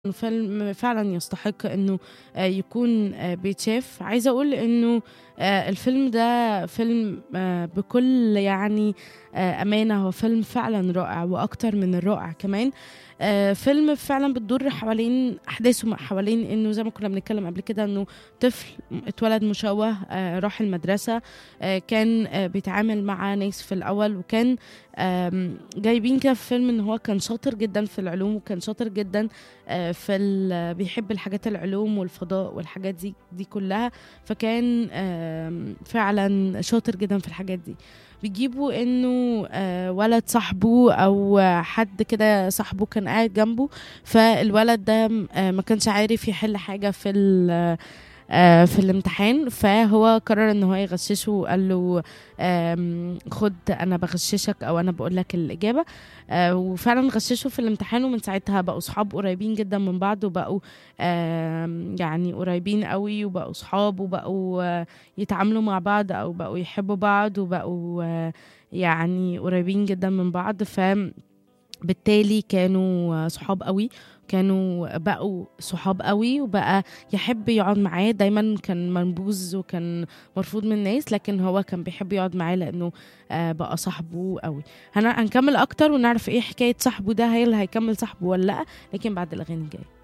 إنه فيلم فعلًا يستحق إنه آآ يكون آآ بيتشاف، عايزة أقول إنه آآ الفيلم ده فيلم آآ بكل يعني آآ أمانة هو فيلم فعلًا رائع وأكتر من الرائع كمان، آآ فيلم فعلًا بتدور حوالين أحداثه م حوالين إنه زي ما كنا بنتكلم قبل كده إنه طفل اتولد مشوه آآ راح المدرسة آآ كان آآ بيتعامل مع ناس في الأول وكان آمم جايبين كده في الفيلم إن هو كان شاطر جدًا في العلوم وكان شاطر جدًا آآ في ال بيحب الحاجات العلوم والفضاء والحاجات دي دي كلها، فكان آمم فعلًا شاطر جدًا في الحاجات دي. بيجيبوا إنه آآ ولد صاحبه أو حد كده صاحبه كان قاعد جنبه، فالولد ده م آآ ما كانش عارف يحل حاجة في ال آآ في الامتحان، فهو قرر إن هو يغششه وقال له آمم خُد أنا باغششك أو أنا باقول لك الإجابة، آآ وفعلًا غششه في الامتحان ومن ساعتها بقوا صحاب قريبين جدًا من بعض وبقوا آمم يعني قريبين أوي وبقوا صحاب وبقوا يتعاملوا مع بعض أو بقوا يحبوا بعض وبقوا يعني قريبين جدًا من بعض، ف بالتالي كانوا صحاب أوي، كانوا بقوا صحاب أوي وبقى يحب يقعد معاه، دايمًا كان منبوذ وكان مرفوض من الناس، لكن هو كان بيحب يقعد معاه لإنه آآ بقى صاحبه أوي. هن هنكمل أكتر ونعرف إيه حكاية صاحبه ده، هل هيكمل صاحبه والّا لأ؟ لكن بعد الأغاني الجاية.